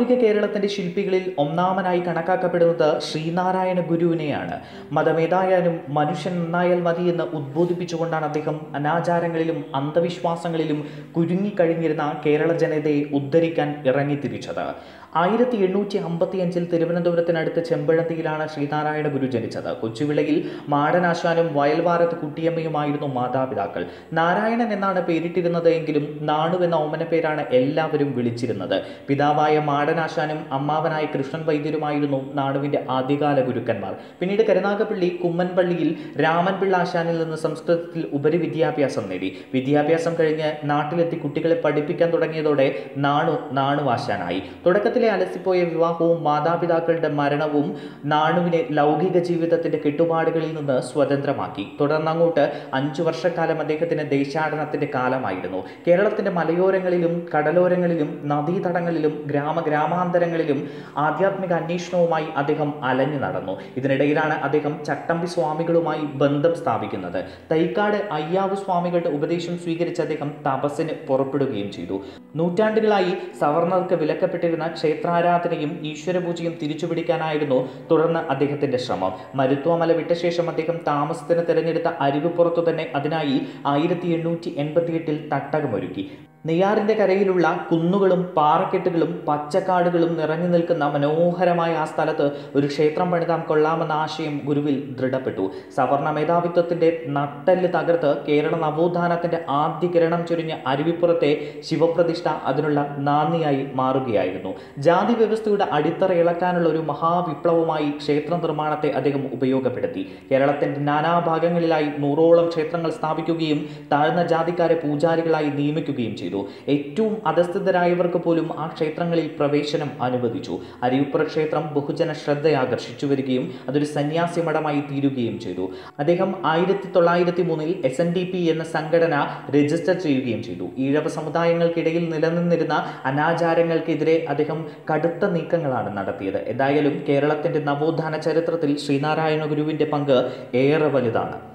ആധുനിക കേരളത്തിന്റെ ശില്പികളിൽ ഒന്നാമനായി കണക്കാക്കപ്പെടുന്നത് ശ്രീനാരായണ ഗുരുവിനെയാണ് മതമേതായാലും മനുഷ്യൻ നന്നായാൽ മതിയെന്ന് ഉദ്ബോധിപ്പിച്ചുകൊണ്ടാണ് അദ്ദേഹം അനാചാരങ്ങളിലും അന്ധവിശ്വാസങ്ങളിലും കുരുങ്ങിക്കഴിഞ്ഞിരുന്ന കേരള ജനതയെ ഉദ്ധരിക്കാൻ ഇറങ്ങിത്തിരിച്ചത് ആയിരത്തി എണ്ണൂറ്റി അമ്പത്തി അഞ്ചിൽ തിരുവനന്തപുരത്തിനടുത്ത് ചെമ്പഴന്തിയിലാണ് ശ്രീനാരായണ ഗുരു ജനിച്ചത് കൊച്ചുവിളയിൽ മാടനാശാനും വയൽവാരത്ത് കുട്ടിയമ്മയുമായിരുന്നു മാതാപിതാക്കൾ നാരായണൻ എന്നാണ് പേരിട്ടിരുന്നത് എങ്കിലും നാണു എന്ന ഓമന പേരാണ് എല്ലാവരും വിളിച്ചിരുന്നത് പിതാവായ മാടനാശാനും അമ്മാവനായ കൃഷ്ണൻ വൈദ്യരുമായിരുന്നു നാണുവിന്റെ ആദ്യകാല ഗുരുക്കന്മാർ പിന്നീട് കരുനാഗപ്പള്ളി കുമ്മൻപള്ളിയിൽ രാമൻപിള്ള ആശാനിൽ നിന്ന് സംസ്കൃതത്തിൽ ഉപരിവിദ്യാഭ്യാസം നേടി വിദ്യാഭ്യാസം കഴിഞ്ഞ് നാട്ടിലെത്തി കുട്ടികളെ പഠിപ്പിക്കാൻ തുടങ്ങിയതോടെ നാണു നാണു ആശാനായി തുടക്കത്തിലെ അലസിപ്പോയ വിവാഹവും മാതാപിതാക്കളുടെ മരണവും നാണുവിനെ ലൗകിക ജീവിതത്തിന്റെ കെട്ടുപാടുകളിൽ നിന്ന് സ്വതന്ത്രമാക്കി തുടർന്ന് അങ്ങോട്ട് അഞ്ചു വർഷക്കാലം അദ്ദേഹത്തിന് ദേശാടനത്തിന്റെ കാലമായിരുന്നു കേരളത്തിന്റെ മലയോരങ്ങളിലും കടലോരങ്ങളിലും നദീതടങ്ങളിലും ഗ്രാമ ഗ്രാമാന്തരങ്ങളിലും ആധ്യാത്മിക അന്വേഷണവുമായി അദ്ദേഹം അലഞ്ഞു നടന്നു ഇതിനിടയിലാണ് അദ്ദേഹം ചട്ടമ്പി സ്വാമികളുമായി ബന്ധം സ്ഥാപിക്കുന്നത് തൈക്കാട് അയ്യാവ് സ്വാമികളുടെ ഉപദേശം സ്വീകരിച്ച് അദ്ദേഹം തപസ്സിന് പുറപ്പെടുകയും ചെയ്തു നൂറ്റാണ്ടുകളായി സവർണർക്ക് വിലക്കപ്പെട്ടിരുന്ന ക്ഷേത്രാരാധനയും ഈശ്വരപൂജയും തിരിച്ചുപിടിക്കാനായിരുന്നു തുടർന്ന് അദ്ദേഹത്തിന്റെ ശ്രമം മരുത്വമല വിട്ട ശേഷം അദ്ദേഹം താമസത്തിന് തിരഞ്ഞെടുത്ത അരുവിപ്പുറത്തു തന്നെ അതിനായി ആയിരത്തി എണ്ണൂറ്റി എൺപത്തിയെട്ടിൽ തട്ടകമൊരുക്കി നെയ്യാറിന്റെ കരയിലുള്ള കുന്നുകളും പാറക്കെട്ടുകളും പച്ചക്കാടുകളും നിറഞ്ഞു നിൽക്കുന്ന മനോഹരമായ ആ സ്ഥലത്ത് ഒരു ക്ഷേത്രം പണിതാം കൊള്ളാമെന്ന ആശയം ഗുരുവിൽ ദൃഢപ്പെട്ടു സവർണ മേധാവിത്വത്തിന്റെ നട്ടെല്ല് തകർത്ത് കേരള നവോത്ഥാനത്തിന്റെ ആദ്യ കിരണം ചൊരിഞ്ഞ അരുവിപ്പുറത്തെ ശിവപ്രതിഷ്ഠ അതിനുള്ള നാന്ദിയായി മാറുകയായിരുന്നു ജാതി വ്യവസ്ഥയുടെ അടിത്തറ ഇളക്കാനുള്ള ഒരു മഹാവിപ്ലവമായി ക്ഷേത്ര നിർമ്മാണത്തെ അദ്ദേഹം ഉപയോഗപ്പെടുത്തി കേരളത്തിന്റെ നാനാഭാഗങ്ങളിലായി നൂറോളം ക്ഷേത്രങ്ങൾ സ്ഥാപിക്കുകയും താഴ്ന്ന ജാതിക്കാരെ പൂജാരികളായി നിയമിക്കുകയും ചെയ്തു ഏറ്റവും അധസ്ഥിതരായവർക്ക് പോലും ആ ക്ഷേത്രങ്ങളിൽ പ്രവേശനം അനുവദിച്ചു അരിയുപ്പുറ ക്ഷേത്രം ബഹുജന ശ്രദ്ധ ആകർഷിച്ചു വരികയും അതൊരു സന്യാസി മഠമായി തീരുകയും ചെയ്തു അദ്ദേഹം ആയിരത്തി തൊള്ളായിരത്തി മൂന്നിൽ എസ് എൻ ഡി പി എന്ന സംഘടന രജിസ്റ്റർ ചെയ്യുകയും ചെയ്തു ഈഴവ സമുദായങ്ങൾക്കിടയിൽ നിലനിന്നിരുന്ന അനാചാരങ്ങൾക്കെതിരെ അദ്ദേഹം കടുത്ത നീക്കങ്ങളാണ് നടത്തിയത് എന്തായാലും കേരളത്തിന്റെ നവോത്ഥാന ചരിത്രത്തിൽ ശ്രീനാരായണ ഗുരുവിന്റെ പങ്ക് ഏറെ വലുതാണ്